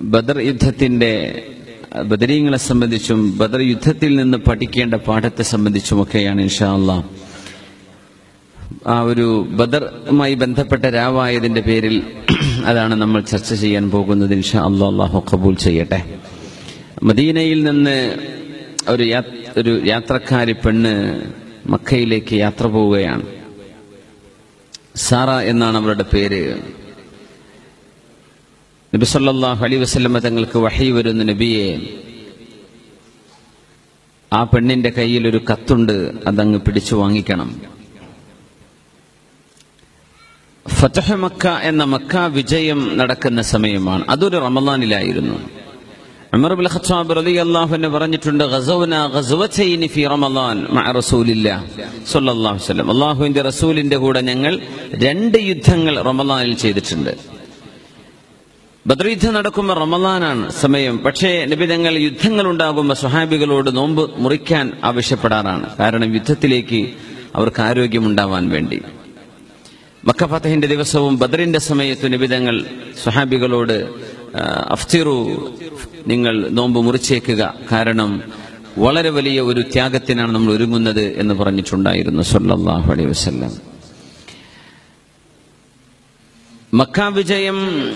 ബദർ യുദ്ധത്തിന്റെ ബദരീങ്ങളെ സംബന്ധിച്ചും ബദർ യുദ്ധത്തിൽ നിന്ന് പഠിക്കേണ്ട പാഠത്തെ സംബന്ധിച്ചുമൊക്കെയാണ് ഇൻഷാ അള്ളാഹ് ആ ഒരു ബദറുമായി ബന്ധപ്പെട്ട രാവായതിന്റെ പേരിൽ അതാണ് നമ്മൾ ചർച്ച ചെയ്യാൻ പോകുന്നത് ഇൻഷാ അള്ളാഹ് അള്ളാഹു കബൂൽ ചെയ്യട്ടെ മദീനയിൽ നിന്ന് ഒരു യാ- ഒരു യാത്രക്കാരി പെണ്ണ് മക്കയിലേക്ക് യാത്ര പോവുകയാണ് സാറ എന്നാണ് അവരുടെ പേര് നബി സല്ലല്ലാഹു അലൈഹി വസല്ലമ തങ്ങൾക്ക് വഹി വരുന്ന നബിയെ ആ പെണ്ണിന്റെ കയ്യിൽ ഒരു കത്തുണ്ട് അതങ്ങ് പിടിച്ചു വാങ്ങിക്കണം ഫതഹ് മക്ക എന്ന മക്ക വിജയം നടക്കുന്ന സമയമാണ് അതൊരു റമദാനിലായിരുന്നു ഉമർ ബിൻ ഖത്താബ് റളിയല്ലാഹു അൻഹു പറഞ്ഞിട്ടുണ്ട് ഗസവന ഗസവതൈനി ഫി റമദാൻ മഅ റസൂലില്ലാഹ് സ്വല്ലല്ലാഹു അലൈഹി വസല്ലം അല്ലാഹുവിന്റെ റസൂലിന്റെ കൂടെ ഞങ്ങൾ രണ്ട് യുദ്ധങ്ങൾ റമദാനിൽ ചെയ്തിട്ടുണ്ട് ബദർ യുദ്ധം നടക്കുമ്പോൾ റമദാനാണ് സമയം പക്ഷേ നബി തങ്ങൾ യുദ്ധങ്ങൾ ഉണ്ടാകുമ്പോൾ സ്വഹാബികളോട് നോമ്പ് മുറിക്കാൻ ആവശ്യപ്പെടാറാണ് കാരണം യുദ്ധത്തിലേക്ക് അവർക്ക് ആരോഗ്യമുണ്ടാവാൻ വേണ്ടി മക്ക ഫത്തഹിന്റെ ദിവസവും ബദറിന്റെ സമയത്ത് നിബിതങ്ങൾ സ്വഹാബികളോട് ആ, അഫ്തിറു നിങ്ങൾ നോമ്പ് മുറിച്ചേക്കുക കാരണം വളരെ വലിയ ഒരു ത്യാഗത്തിനാണ് നമ്മൾ ഒരുങ്ങുന്നത് എന്ന് പറഞ്ഞിട്ടുണ്ടായിരുന്നു സല്ലല്ലാഹു അലൈഹി വസല്ലം മക്ക വിജയം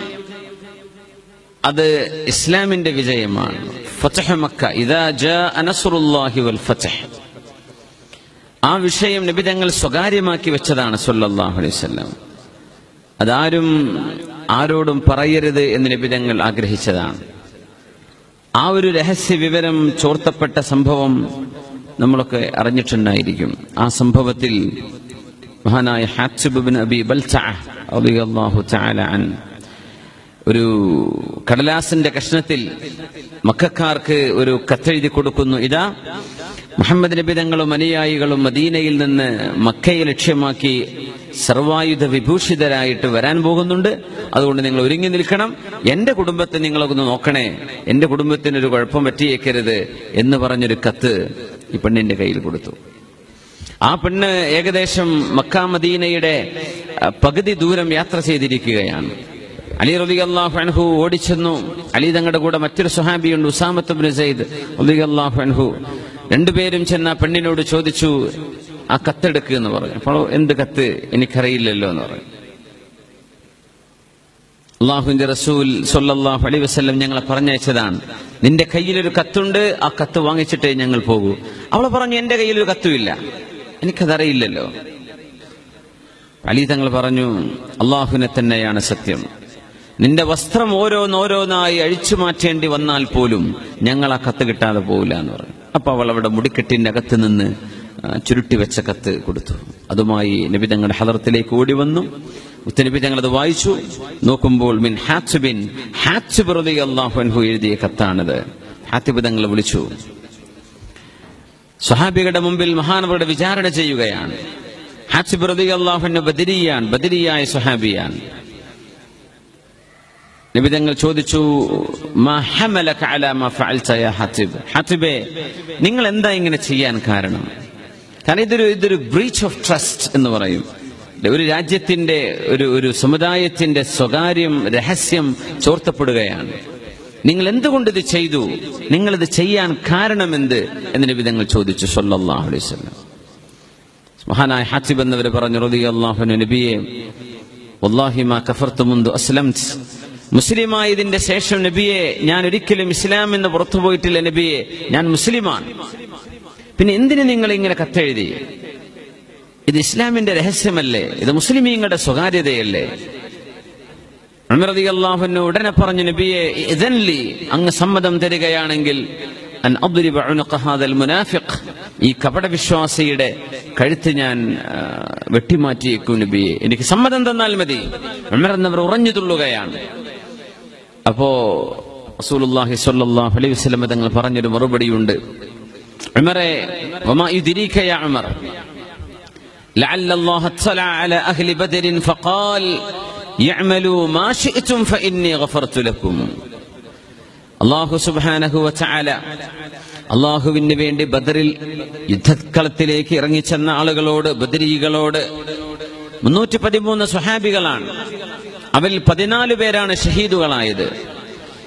അത് ഇസ്ലാമിന്റെ വിജയമാണ് ഫതഹ് മക്ക ഇദാ ജാഅ നസ്റുല്ലാഹി വൽ ഫതഹ് ആ വിഷയം നബി തങ്ങൾ സ്വകാര്യമാക്കി വെച്ചതാണ് സല്ലല്ലാഹു അലൈഹി വസല്ലം അതാരും ആരോടും പറയരുത് എന്ന് നബി തങ്ങൾ ആഗ്രഹിച്ചതാണ് ആ ഒരു രഹസ്യ വിവരം ചോർത്തപ്പെട്ട സംഭവം നമ്മളൊക്കെ അറിഞ്ഞിട്ടുണ്ടായിരിക്കും ആ സംഭവത്തിൽ മഹാനായ ഹാറ്റ്സുബ് ബിൻ അബി ബൽസഅ റളിയല്ലാഹു തആല അൻ ഒരു കടലാസിന്റെ കഷ്ണത്തിൽ മക്കാർക്ക് ഒരു കത്തെഴുതി കൊടുക്കുന്നു ഇതാ മുഹമ്മദ് നബി തങ്ങളും അനുയായികളും മദീനയിൽ നിന്ന് മക്കയെ ലക്ഷ്യമാക്കി സർവായുധ വിഭൂഷിതരായിട്ട് വരാൻ പോകുന്നുണ്ട് അതുകൊണ്ട് നിങ്ങൾ ഒരുങ്ങി നിൽക്കണം എന്റെ കുടുംബത്തെ നിങ്ങളൊന്ന് നോക്കണേ എന്റെ കുടുംബത്തിന് ഒരു കുഴപ്പം പറ്റിയേക്കരുത് എന്ന് പറഞ്ഞൊരു കത്ത് ഈ പെണ്ണിന്റെ കയ്യിൽ കൊടുത്തു ആ പെണ്ണ് ഏകദേശം മക്ക മദീനയുടെ അ, പകുതി ദൂരം യാത്ര ചെയ്തിരിക്കുകയാണ് അലി റലി അള്ളാഹു അൻഹു ഓടിച്ചെന്നു അലി തങ്ങളുടെ കൂടെ മറ്റൊരു സുഹാബിയുണ്ട് ഉസാമത്ത് ബിൻ സെയ്ദ് റലി അള്ളാഹു അൻഹു രണ്ടുപേരും ചെന്ന് ആ പെണ്ണിനോട് ചോദിച്ചു ആ കത്തെടുക്കുക എന്ന് പറഞ്ഞു അപ്പോൾ എന്ത് കത്ത് എനിക്കറിയില്ലല്ലോ എന്ന് പറഞ്ഞു അള്ളാഹുവിന്റെ റസൂൽ സല്ലല്ലാഹു അലൈഹി വസല്ലം ഞങ്ങളെ പറഞ്ഞയച്ചതാണ് നിന്റെ കയ്യിലൊരു കത്തുണ്ട് ആ കത്ത് വാങ്ങിച്ചിട്ടേ ഞങ്ങൾ പോകൂ അവൾ പറഞ്ഞു എന്റെ കയ്യിലൊരു കത്തുമില്ല എനിക്കതറിയില്ലല്ലോ അലി തങ്ങൾ പറഞ്ഞു അള്ളാഹുവിനെ തന്നെയാണ് സത്യം നിന്റെ വസ്ത്രം ഓരോന്നോരോന്നായി അഴിച്ചു മാറ്റേണ്ടി വന്നാൽ പോലും ഞങ്ങൾ ആ കത്ത് കിട്ടാതെ പോകില്ല എന്ന് പറഞ്ഞു അപ്പൊ അവൾ അവിടെ മുടിക്കെട്ടിന്റെ അകത്ത് നിന്ന് ആ, ചുരുട്ടി വെച്ച കത്ത് കൊടുത്തു അതുമായി നബി തങ്ങളുടെ ഹലറത്തിലേക്ക് ഓടി വന്നു ഉത്തനബി തങ്ങൾ അത് വായിച്ചു നോക്കുമ്പോൾ മിൻ ഹാറ്റ്സുബിൻ ഹാറ്റ്സുബ് റളിയല്ലാഹു അൻഹു എഴുതിയ കത്താണിത് ഹാത്തിബ് തങ്ങളെ വിളിച്ചു സ്വഹാബികളുടെ മുമ്പിൽ മഹാനവരുടെ വിചാരണ ചെയ്യുകയാണ് ഹാസിബ് റളിയല്ലാഹു ബദരിയാൻ ബദരിയായ സ്വഹാബിയാൻ നിബിതങ്ങൾ ചോദിച്ചു മാ ഹമലക അലാ മാ ഫഅൽത യാ ഹാത്തിബ് ഹാത്തിബേ നിങ്ങൾ എന്താ ഇങ്ങനെ ചെയ്യാൻ കാരണം കാരണം ഇതൊരു ഇതൊരു ബ്രീച്ച് ഓഫ് ട്രസ്റ്റ് എന്ന് പറയും ഒരു രാജ്യത്തിന്റെ ഒരു ഒരു സമുദായത്തിന്റെ സ്വകാര്യം രഹസ്യം ചോർത്തപ്പെടുകയാണ് നിങ്ങൾ എന്തുകൊണ്ട് ഇത് ചെയ്തു നിങ്ങൾ ഇത് ചെയ്യാൻ കാരണമെന്ത് എന്ന് നിബിതങ്ങൾ ചോദിച്ചു സല്ലല്ലാഹു അലൈഹി വസല്ലം മഹാനായ ഹാത്തിബ് എന്നവർ പറഞ്ഞു റളിയല്ലാഹു അൻഹു നബിയെ വല്ലാഹി മാ കഫർതു മുൻദു അസ്ലംത് മുസ്ലിമായതിന്റെ ശേഷം നബിയെ ഞാൻ ഒരിക്കലും ഇസ്ലാം എന്ന് പുറത്തു പോയിട്ടില്ല നബിയെ ഞാൻ മുസ്ലിമാണ് പിന്നെ എന്തിന് നിങ്ങൾ ഇങ്ങനെ കത്തെഴുതി ഇത് ഇസ്ലാമിന്റെ രഹസ്യമല്ലേ ഇത് മുസ്ലിമീങ്ങളുടെ സ്വകാര്യതയല്ലേ അള്ളാഹുവിന് ഉടനെ പറഞ്ഞു നബിയെ ഇതൻലി അങ്ങ് സമ്മതം തരികയാണെങ്കിൽ അൻ അദ്രിബ ഉനുഖ ഹാദൽ മുനാഫിഖ് ഈ കപടവിശ്വാസിയുടെ കഴുത്ത് ഞാൻ ആ, വെട്ടിമാറ്റിയേക്കും നബിയെ എനിക്ക് സമ്മതം തന്നാൽ മതി ഉമർ എന്നവർ ഉറഞ്ഞു തുള്ളുകയാണ് അപ്പോ റസൂലുള്ളാഹി സ്വല്ലല്ലാഹു അലൈഹി വസല്ലം തങ്ങൾ പറഞ്ഞൊരു മറുപടിയുണ്ട് ഉമറെ വമാ യുദ്രീക യാ ഉമർ لعل الله اطلع على أهل بدر فقال يعملوا ما شئتم فإني غفرت لكم അള്ളാഹു സുബാനഹു വചാല അള്ളാഹുവിന് വേണ്ടി ബദറിൽ യുദ്ധക്കളത്തിലേക്ക് ഇറങ്ങിച്ചെന്ന ആളുകളോട് ബദരീകളോട് മുന്നൂറ്റി പതിമൂന്ന് സ്വഹാബികളാണ് അവരിൽ പതിനാല് പേരാണ് ഷഹീദുകളായത്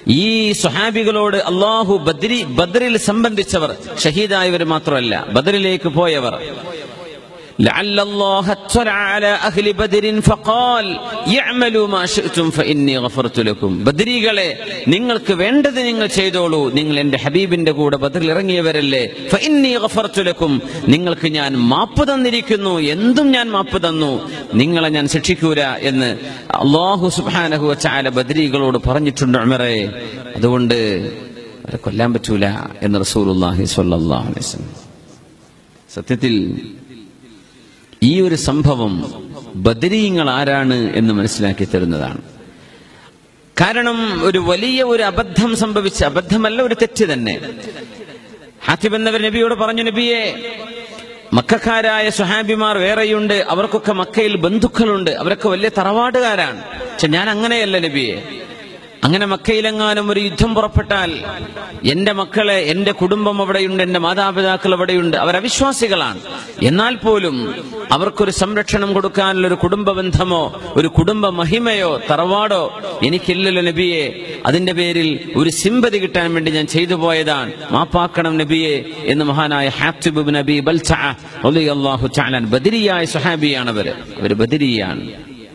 ഈ സുഹാബികളോട് അള്ളാഹു ബദ്രി ബദ്രിൽ സംബന്ധിച്ചവർ ഷഹീദായവർ മാത്രമല്ല ബദ്രിലേക്ക് പോയവർ لعل الله اطلع على أهل بدر فقال يعملوا ما شئتم فإني غفرت لكم ബദരീകളെ നിങ്ങൾക്ക് വേണ്ടത് നിങ്ങൾ ചെയ്തോളൂ നിങ്ങൾ എന്റെ ഹബീബിന്റെ കൂടെ ബദറിൽ ഇറങ്ങിയവരല്ലേ ഫഇന്നി ഗഫർതു ലക്കും നിങ്ങൾക്ക് ഞാൻ മാപ്പ് തന്നിരിക്കുന്നു എന്തും ഞാൻ മാപ്പ് തന്നു നിങ്ങളെ ഞാൻ ശിക്ഷിക്കൂല എന്ന് അള്ളാഹു സുബ്ഹാനഹു വതആല ബദരീകളോട് പറഞ്ഞിട്ടുണ്ട് ഉമറേ അതുകൊണ്ട് അവരെ കൊല്ലാൻ പറ്റൂല എന്ന് റസൂലുള്ളാഹി സ്വല്ലല്ലാഹു അലൈഹി വസല്ലം സത്യത്തിൽ ഈ ഒരു സംഭവം ബദരീങ്ങൾ ആരാണ് എന്ന് മനസ്സിലാക്കി തരുന്നതാണ് കാരണം ഒരു വലിയ ഒരു അബദ്ധം സംഭവിച്ച അബദ്ധമല്ല ഒരു തെറ്റ് തന്നെ ഹാത്തിബ് എന്നവർ നബിയോട് പറഞ്ഞു നബിയെ മക്കാരായ സുഹാബിമാർ വേറെയുണ്ട് അവർക്കൊക്കെ മക്കയിൽ ബന്ധുക്കളുണ്ട് അവരൊക്കെ വലിയ തറവാടുകാരാണ് പക്ഷെ ഞാൻ അങ്ങനെയല്ല നബിയെ അങ്ങനെ മക്കയിലെങ്ങാനും ഒരു യുദ്ധം പുറപ്പെട്ടാൽ എന്റെ മക്കളെ എന്റെ കുടുംബം അവിടെയുണ്ട് എന്റെ മാതാപിതാക്കൾ അവിടെയുണ്ട് അവർ അവിശ്വാസികളാണ് എന്നാൽ പോലും അവർക്കൊരു സംരക്ഷണം കൊടുക്കാനുള്ള ഒരു കുടുംബ ബന്ധമോ ഒരു കുടുംബ മഹിമയോ തറവാടോ എനിക്കില്ലല്ലോ നബിയെ അതിന്റെ പേരിൽ ഒരു സിമ്പതി കിട്ടാൻ വേണ്ടി ഞാൻ ചെയ്തു പോയതാണ് മാപ്പാക്കണം നബിയെ എന്ന് മഹാനായ ഹാത്തിബ് നബി ബൽസാഹു ചാലാൻ ബദിരിയായ സുഹാബിയാണ് അവര് അവര് ബദിരിയാണ്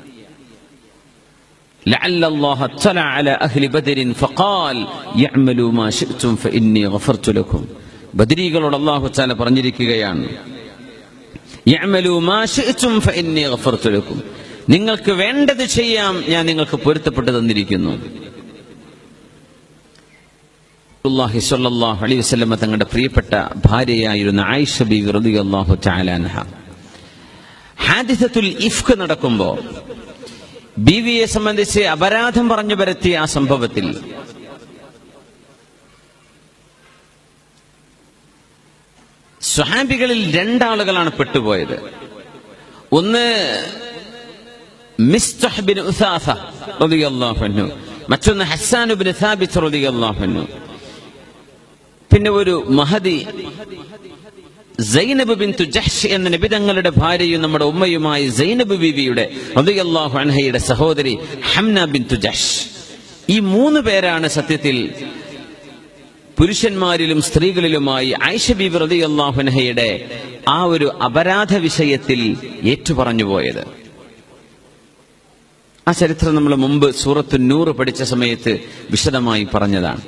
لعل الله اطلع على أهل بدر فقال يعملوا ما شئتم فإني غفرت لكم ബദരീകളോട് അള്ളാഹു താല പറഞ്ഞിരിക്കുകയാണ് യഅ്മലൂ മാ ശിഅ്തും ഫഇന്നി ഗഫർതു ലക്കും നിങ്ങൾക്ക് വേണ്ടത് ചെയ്യാം ഞാൻ നിങ്ങൾക്ക് പൊരുത്തപ്പെട്ട് തന്നിരിക്കുന്നു റസൂലുള്ളാഹി സ്വല്ലല്ലാഹു അലൈഹി വസല്ലമ തങ്ങളുടെ പ്രിയപ്പെട്ട ഭാര്യയായിരുന്ന ആയിഷ ബീവി റളിയല്ലാഹു തആല അൻഹ ഹാദിസത്തുൽ ഇഫ്ക് നടക്കുമ്പോൾ ബീവിയെ സംബന്ധിച്ച് അപരാധം പറഞ്ഞു പരത്തിയ ആ സംഭവത്തിൽ സ്വഹാബികളിൽ രണ്ടാളുകളാണ് പെട്ടുപോയത് ഒന്ന് മിസ്തഹ്ബിൻ ഉസാസ റളിയല്ലാഹു അൻഹു മറ്റൊന്ന് ഹസ്സാനുബിൻ സാബിത്ത് റളിയല്ലാഹു അൻഹു പിന്നെ ഒരു മഹദി സൈനബ് ബിന്തു ജഹ്ഷ് എന്ന നബിതങ്ങളുടെ ഭാര്യയും നമ്മുടെ ഉമ്മയുമായി സൈനബ് ബീവിയുടെ റളിയല്ലാഹു അൻഹയുടെ സഹോദരി ഹംന ബിന്തു ജഹ്ഷ് ഈ മൂന്ന് പേരാണ് സത്യത്തിൽ പുരുഷന്മാരിലും സ്ത്രീകളിലുമായി ആയിഷ ബീബി റളിയല്ലാഹു അൻഹയുടെ ആ ഒരു അപരാധ വിഷയത്തിൽ ഏറ്റുപറഞ്ഞു പോയത് ആ ചരിത്രം നമ്മൾ മുമ്പ് സൂറത്തു നൂറ് പഠിച്ച സമയത്ത് വിശദമായി പറഞ്ഞതാണ്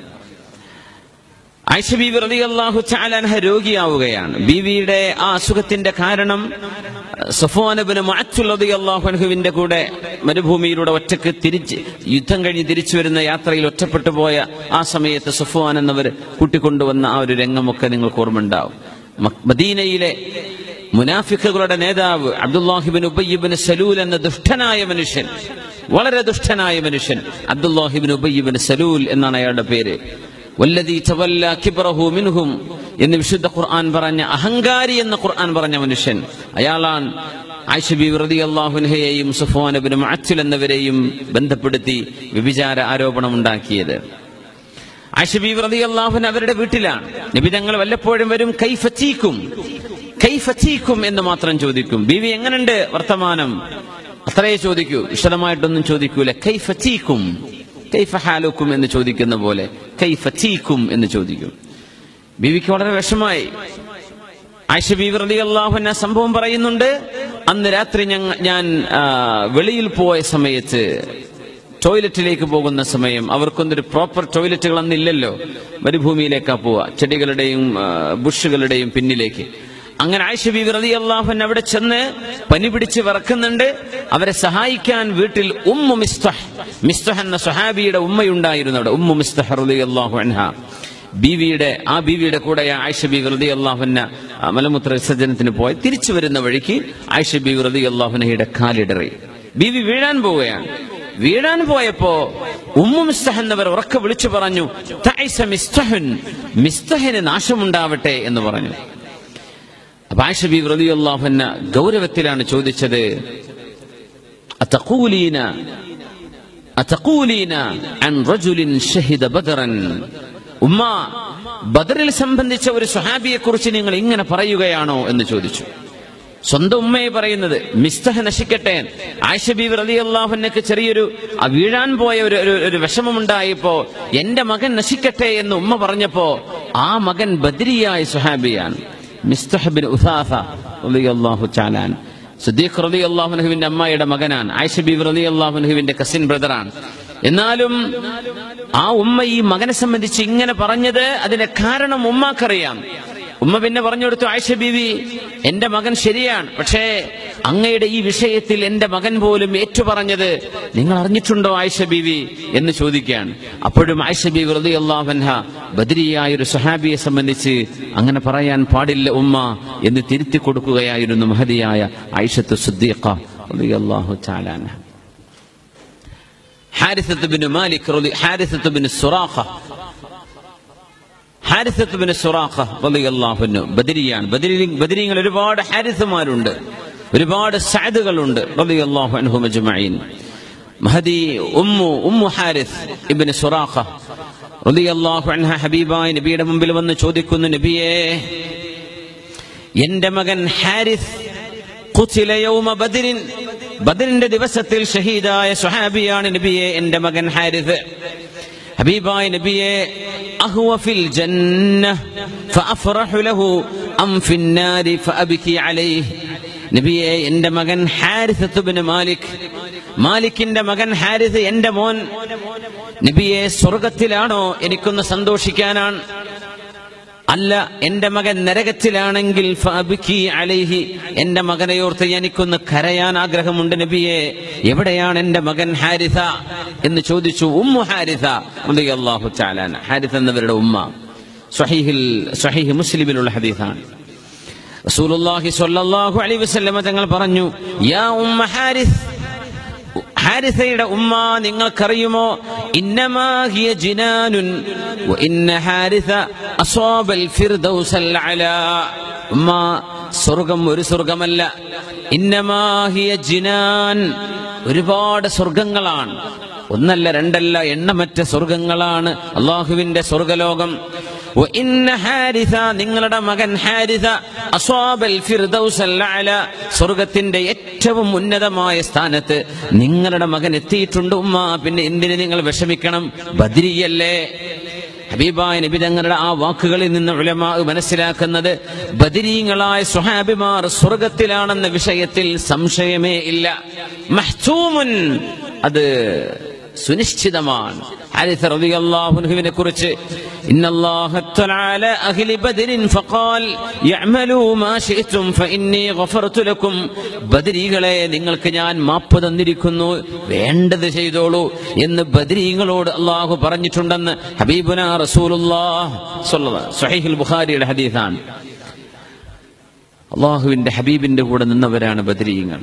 ആയിഷ ബീവി റളിയല്ലാഹു ചാലാൻഹ രോഗിയാവുകയാണ് ബീവിയുടെ ആ അസുഖത്തിന്റെ കാരണം സഫോനബിന് റളിയല്ലാഹുവിന്റെ കൂടെ മരുഭൂമിയിലൂടെ ഒറ്റക്ക് തിരിച്ച് യുദ്ധം കഴിഞ്ഞ് തിരിച്ചു വരുന്ന യാത്രയിൽ ഒറ്റപ്പെട്ടു പോയ ആ സമയത്ത് സഫുവാൻ എന്നവർ കൂട്ടിക്കൊണ്ടുവന്ന ആ ഒരു രംഗമൊക്കെ നിങ്ങൾക്ക് ഓർമ്മയുണ്ടാവും മ- മദീനയിലെ മുനാഫിക്കുകളുടെ നേതാവ് അബ്ദുല്ലാഹിബിൻ ഉബയ്യബിൻ സലൂൽ എന്ന ദുഷ്ടനായ മനുഷ്യൻ വളരെ ദുഷ്ടനായ മനുഷ്യൻ അബ്ദുല്ലാഹിബിൻ ഉബയ്യബിൻ സലൂൽ എന്നാണ് അയാളുടെ പേര് വല്ലദീ തവല്ല കിബ്റഹു മിൻഹും എന്ന് വിശുദ്ധ ഖുർആൻ പറഞ്ഞ അഹങ്കാരി എന്ന ഖുർആൻ പറഞ്ഞ മനുഷ്യൻ അയാളാണ് ആയിഷബി റളിയല്ലാഹുൻഹയെയും സുഫ്വാൻ ബിൻ മുഅത്തിൽ എന്നവരെയും ബന്ധപ്പെടുത്തി വ്യഭിചാര ആരോപണം ഉണ്ടാക്കിയത് ആയിഷബി റളിയല്ലാഹുൻ അവരുടെ വീട്ടിലാണ് നബി തങ്ങൾ വല്ലപ്പോഴും വരും കൈഫച്ചീക്കും കൈഫച്ചീക്കും എന്ന് മാത്രം ചോദിക്കും ബീവി എങ്ങനുണ്ട് വർത്തമാനം അത്രയേ ചോദിക്കൂ വിശദമായിട്ടൊന്നും ചോദിക്കൂല കൈഫച്ചീക്കും കൈഫ ഹാലുക്കും എന്ന് ചോദിക്കുന്ന പോലെ കൈഫച്ചീക്കും എന്ന് ചോദിക്കും ബീവിക്ക് വളരെ വിഷമായി ആയിഷ ബീവി റലി അള്ളാഹുന സംഭവം പറയുന്നുണ്ട് അന്ന് രാത്രി ഞങ്ങ ഞാൻ ആ, വെളിയിൽ പോയ സമയത്ത് ടോയ്ലറ്റിലേക്ക് പോകുന്ന സമയം അവർക്കൊന്നൊരു പ്രോപ്പർ ടോയ്ലറ്റുകൾ അന്നില്ലല്ലോ മരുഭൂമിയിലേക്കാ പോവുക ചെടികളുടെയും ആ, ബുഷുകളുടെയും പിന്നിലേക്ക് അങ്ങനെ ആയിഷ ബീവി റലി അള്ളാഹുൻ അവിടെ ചെന്ന് പനി പിടിച്ച് വിറക്കുന്നുണ്ട് അവരെ സഹായിക്കാൻ വീട്ടിൽ ഉമ്മു മിസ്തഹ് മിസ്തഹ് എന്ന സുഹാബിയുടെ ഉമ്മയുണ്ടായിരുന്നു അവിടെ ഉമ്മു മിസ്തഹ് റലി അള്ളാഹു അൻഹ ബീവിയുടെ ആ ബീവിയുടെ കൂടെ ആയിഷ ബീവി റതി അള്ളാഹുന മലമൂത്ര വിസർജനത്തിന് പോയി തിരിച്ചു വരുന്ന വഴിക്ക് ആയിഷ ബീവി റതി അള്ളാഹുനയുടെ കാലിടറി ബീവി വീഴാൻ പോവുകയാണ് വീഴാൻ പോയപ്പോ ഉമ്മു മിസ്തഹ് എന്നവർ ഉറക്കെ വിളിച്ചു പറഞ്ഞു "തഅസ മിസ്തഹുൻ മിസ്തഹിന് നാശമുണ്ടാവട്ടെ എന്ന് പറഞ്ഞു അപ്പൊ ആയിഷ ബീവി റതി അള്ളാഹുന ഗൗരവത്തിലാണ് ചോദിച്ചത് അത്തഖൂലീന അത്തഖൂലീന അൻ റജുലിൻ ഷഹിദ ബദറൻ ഉമ്മ ബദറിൽ സംബന്ധിച്ച ഒരു സ്വഹാബിയെ കുറിച്ച് നിങ്ങൾ ഇങ്ങനെ പറയുകയാണോ എന്ന് ചോദിച്ചു സ്വന്തം ഉമ്മയെ പറയുന്നത് മിസ്തഹ നശിക്കട്ടെ ആയിഷ ബീവി റലി അള്ളാഹുനക്ക് ചെറിയൊരു ആ വീഴാൻ പോയ ഒരു ഒരു- ഒരു വിഷമമുണ്ടായപ്പോ എന്റെ മകൻ നശിക്കട്ടെ എന്ന് ഉമ്മ പറഞ്ഞപ്പോ ആ മകൻ ബദ്രിയായ സുഹാബിയാണ് മിസ്തഹബിൻ ഉസാഫ റളിയല്ലാഹു ചാലാൻ സുദ്ദീഖ് റലി അള്ളാഹുനഹുവിന്റെ അമ്മയുടെ മകനാണ് ആയിഷ ബീവി റലി അള്ളാഹുനഹുവിന്റെ കസിൻ ബ്രദറാണ് എന്നാലും ആ ഉമ്മ ഈ മകനെ സംബന്ധിച്ച് ഇങ്ങനെ പറഞ്ഞത് അതിന്റെ കാരണം ഉമ്മാക്കറിയാം ഉമ്മ പിന്നെ പറഞ്ഞു കൊടുത്തു ആയിഷ ബീവി എന്റെ മകൻ ശരിയാണ് പക്ഷേ അങ്ങയുടെ ഈ വിഷയത്തിൽ എന്റെ മകൻ പോലും ഏറ്റുപറഞ്ഞത് നിങ്ങൾ അറിഞ്ഞിട്ടുണ്ടോ ആയിഷ ബീവി എന്ന് ചോദിക്കുകയാണ് അപ്പോഴും ആയിഷ ബീവി റതി അള്ളാഹൻഹ ബദരിയായ ഒരു സുഹാബിയെ സംബന്ധിച്ച് അങ്ങനെ പറയാൻ പാടില്ല ഉമ്മ എന്ന് തിരുത്തി കൊടുക്കുകയായിരുന്നു മഹതിയായ ആയിഷത്ത് സുദ്ദീഖ റളിയല്ലാഹു തആല അൻഹ ഹാരിസത്ത് ബിൻ മാലിക് റളി- ഹാരിസത്ത് ബിൻ സുറാഖ ഹാരിസത്ത് ബിൻ സുറാഖ റളിയല്ലാഹു അൻഹു ബദരിയാണ് ബദരി ബദരീങ്ങൾ ഒരുപാട് ഹാരിസുമാരുണ്ട് ഒരുപാട് സഅദുകളുണ്ട് റളിയല്ലാഹു അൻഹു മജ്മഈൻ മഹദി ഉമ്മു ഉമ്മു ഹാരിസ് ഇബ്നു സുറാഖ റളിയല്ലാഹു അൻഹ ഹബീബായ നബിയുടെ മുമ്പിൽ വന്ന് ചോദിക്കുന്നു നബിയേ എന്റെ മകൻ ഹാരിസ് ഖുതില യൗമ ബദരിൻ ബദറിന്റെ ദിവസത്തിൽ ഷഹീദായ സുഹാബിയാണ് നബിയെ എന്റെ മകൻ ഹാരിസ് ഹബീബായ നബിയെ അഹുവ ഫിൽ ജന്ന ഫഅഫറഹു ലഹു അം ഫിന്നാരി ഫഅബ്കി അലൈഹി നബിയെ എന്റെ മകൻ ഹാരിസത്ത് ഇബ്നു മാലിക് മാലിക്കിന്റെ മകൻ ഹാരിസ് എന്റെ മോൻ നബിയെ സ്വർഗത്തിലാണോ എനിക്കൊന്ന് സന്തോഷിക്കാനാണ് അല്ല എന്റെ മകൻ നരകത്തിലാണെങ്കിൽ ഫഅബ്കി അലൈഹി എന്റെ മകനെയോർത്ത് എനിക്കൊന്ന് കരയാൻ ആഗ്രഹമുണ്ട് നബിയെ എവിടെയാണ് എന്റെ മകൻ ഹാരിസ എന്ന് ചോദിച്ചു ഉമ്മു ഹാരിസ റളിയല്ലാഹു തആല അൻഹ. ഹാരിസ എന്നവരുടെ ഉമ്മ സ്വഹീഹിൽ സ്വഹീഹ് മുസ്ലിമിലുള്ള ഹദീസാണ് റസൂലുള്ളാഹി സ്വല്ലല്ലാഹു അലൈഹി വസല്ലമ തങ്ങൾ പറഞ്ഞു യാ ഉമ്മ ഹാരിസ് ഹാരിസയുടെ ഉമ്മ നിങ്ങൾക്കറിയുമോ ഇന്നമാ ഹിയ ജിനാനുൻ വ ഇന്ന ഹാരിസ അസ്വാബൽ ഫിർദൗസൽ അലാ ഉമ്മ സ്വർഗം ഒരു സ്വർഗമല്ല ഇന്നമാ ഹിയ ജിനാൻ ഒരുപാട് സ്വർഗങ്ങളാണ് ഒന്നല്ല രണ്ടല്ല എണ്ണമറ്റ സ്വർഗങ്ങളാണ് അള്ളാഹുവിന്റെ സ്വർഗലോകം വ ഇന്ന ഹാരിസ നിങ്ങളുടെ മകൻ ഹാരിസ അസ്വാബൽ ഫിർദൗസൽ അല സ്വർഗത്തിന്റെ ഏറ്റവും ഉന്നതമായ സ്ഥാനത്ത് നിങ്ങളുടെ മകൻ എത്തിയിട്ടുണ്ട് ഉമ്മ പിന്നെ എന്തിന് നിങ്ങൾ വിഷമിക്കണം ബദ്രിയല്ലേ ഹബീബായ നബി തങ്ങളുടെ ആ വാക്കുകളിൽ നിന്ന് ഉലമാ മനസ്സിലാക്കുന്നത് ബദരീങ്ങളായ സ്വഹാബിമാർ സ്വർഗത്തിലാണെന്ന വിഷയത്തിൽ സംശയമേ ഇല്ല മഹ്തൂമുൻ അത് സുനിശ്ചിതമാണ് ഹാരിസ് റളിയല്ലാഹുവിനെ കുറിച്ച് ഇന്നല്ലാഹ തആല അഹ്ലി ബദരിൻ ഫഖാൽ യഅമലൂ മാ ശിഅ്തും ഫഇന്നി ഗഫർതു ലക്കും ബദരീകളെ നിങ്ങൾക്ക് ഞാൻ മാപ്പ് തന്നിരിക്കുന്നു വേണ്ടത് ചെയ്തോളൂ എന്ന് ബദരീങ്ങളോട് അള്ളാഹു പറഞ്ഞിട്ടുണ്ടെന്ന് ഹബീബുന റസൂലുള്ളാഹ് സ്വല്ലല്ലാഹു സ്വഹീഹുൽ ബുഖാരിയുടെ ഹദീസാണ് അള്ളാഹുവിന്റെ ഹബീബിന്റെ കൂടെ നിന്നവരാണ് ബദരീങ്ങൾ